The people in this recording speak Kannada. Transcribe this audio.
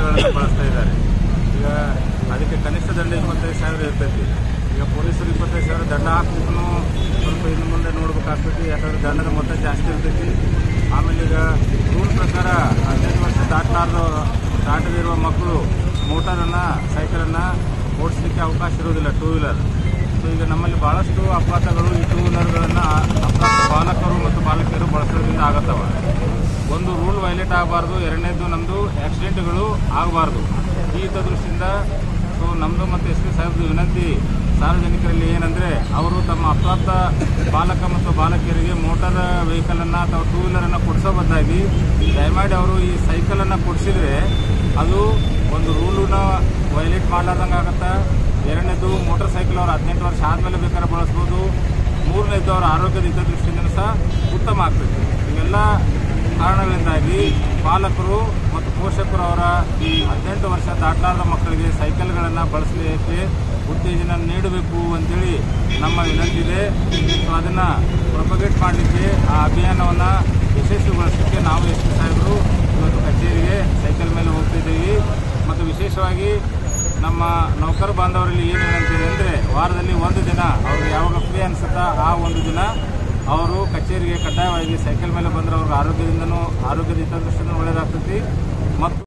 ಸೈಕಲ್ಗಳನ್ನು ಬಳಸ್ತಾ ಇದ್ದಾರೆ ಈಗ ಅದಕ್ಕೆ ಕನಿಷ್ಠ ದಂಡ ಇಪ್ಪತ್ತೈದು ಸಾವಿರ ಇರ್ತೈತಿ ಈಗ ಪೊಲೀಸರು ಇಪ್ಪತ್ತೈದು ಸಾವಿರ ದಂಡ ಹಾಕ್ಲಿಕ್ಕೂ ಸ್ವಲ್ಪ ಇನ್ನು ಮುಂದೆ ನೋಡ್ಬೇಕಾಗ್ತೈತಿ ಯಾಕಂದ್ರೆ ದಂಡದ ಮೊತ್ತ ಜಾಸ್ತಿ ಇರ್ತೈತಿ ಆಮೇಲೆ ಈಗ ರೂಲ್ ಪ್ರಕಾರ ಹದಿನೈದು ವರ್ಷ ದಾಟಲಾರ್ದು ದಾಟದಿರುವ ಮಕ್ಕಳು ಮೋಟಾರನ್ನು ಸೈಕಲನ್ನು ಓಡಿಸ್ಲಿಕ್ಕೆ ಅವಕಾಶ ಇರೋದಿಲ್ಲ ಟೂ ವೀಲರ್ ಸೊ ಈಗ ನಮ್ಮಲ್ಲಿ ಬಹಳಷ್ಟು ಅಪಘಾತಗಳು ಈ ಟೂ ವೀಲರ್ಗಳನ್ನು ಅಪಘಾತ ಬಾಲಕರು ಮತ್ತು ಬಾಲಕಿಯರು ಬಳಸೋದ್ರಿಂದ ಆಗತ್ತವ ಒಂದು ರೂಲ್ ವೈಲೇಟ್ ಆಗಬಾರ್ದು ಎರಡನೇದು ನಮ್ಮದು ಆಕ್ಸಿಡೆಂಟ್ಗಳು ಆಗಬಾರ್ದು ಈ ದೃಷ್ಟಿಯಿಂದ ಸೊ ನಮ್ಮದು ಮತ್ತು ಎಸ್ ಪಿ ಸಾಹೇಬ್ದು ವಿನಂತಿ ಸಾರ್ವಜನಿಕರಲ್ಲಿ ಏನಂದರೆ ಅವರು ತಮ್ಮ ಅಪ್ರಾಪ್ತ ಬಾಲಕ ಮತ್ತು ಬಾಲಕಿಯರಿಗೆ ಮೋಟಾರ್ ವೆಹಿಕಲನ್ನು ಅಥವಾ ಟೂ ವೀಲರನ್ನು ಕೊಡಿಸೋ ಬದಲಾಗಿ ದಯಮಾಡಿ ಅವರು ಈ ಸೈಕಲನ್ನು ಕೊಡಿಸಿದ್ರೆ ಅದು ಒಂದು ರೂಲನ್ನ ವೈಲೇಟ್ ಮಾಡ್ಲಾರ್ದಂಗೆ ಆಗತ್ತೆ ಎರಡನೇದು ಮೋಟರ್ ಸೈಕಲ್ ಅವ್ರು ಹದಿನೆಂಟು ವರ್ಷ ಆದಮೇಲೆ ಬೇಕಾದ್ರೆ ಬಳಸ್ಬೋದು ಮೂರನೇದು ಅವರ ಆರೋಗ್ಯದ ಹಿತದೃಷ್ಟಿಯಿಂದ ಸಹ ಉತ್ತಮ ಆಗ್ತೈತಿ ಇವೆಲ್ಲ ಕಾರಣಗಳಿಂದಾಗಿ ಪಾಲಕರು ಮತ್ತು ಪೋಷಕರು ಅವರ ಹದಿನೆಂಟು ವರ್ಷ ದಾಟಲಾರದ ಮಕ್ಕಳಿಗೆ ಸೈಕಲ್ಗಳನ್ನು ಬಳಸಲಿಕ್ಕೆ ಉತ್ತೇಜನ ನೀಡಬೇಕು ಅಂತೇಳಿ ನಮ್ಮ ವಿನಂತಿ ಇದೆ ಸೊ ಅದನ್ನು ಪ್ರೊಪಗೇಟ್ ಮಾಡಲಿಕ್ಕೆ ಆ ಅಭಿಯಾನವನ್ನು ಯಶಸ್ವಿಗೊಳಿಸಲಿಕ್ಕೆ ನಾವು ಎಸ್ ಪಿ ಸಾಹೇಬರು ಇವತ್ತು ಕಚೇರಿಗೆ ಸೈಕಲ್ ಮೇಲೆ ಹೋಗ್ತಿದ್ದೀವಿ ಮತ್ತು ವಿಶೇಷವಾಗಿ ನಮ್ಮ ನೌಕರ ಬಾಂಧವರಲ್ಲಿ ಏನು ವಿನಂತಿದೆ ಅಂದರೆ ವಾರದಲ್ಲಿ ಒಂದು ದಿನ ಅವ್ರಿಗೆ ಯಾವಾಗ ಫ್ರೀ ಅನಿಸುತ್ತಾ ಆ ಒಂದು ದಿನ ಅವರು ಕಚೇರಿಗೆ ಕಡ್ಡಾಯವಾಗಿ ಸೈಕಲ್ ಮೇಲೆ ಬಂದರೆ ಅವ್ರಿಗೆ ಆರೋಗ್ಯದಿಂದನೂ ಆರೋಗ್ಯದ ಹಿತದೃಷ್ಟಿಯಿಂದ ಒಳ್ಳೆಯದಾಗ್ತೈತಿ ಮತ್ತು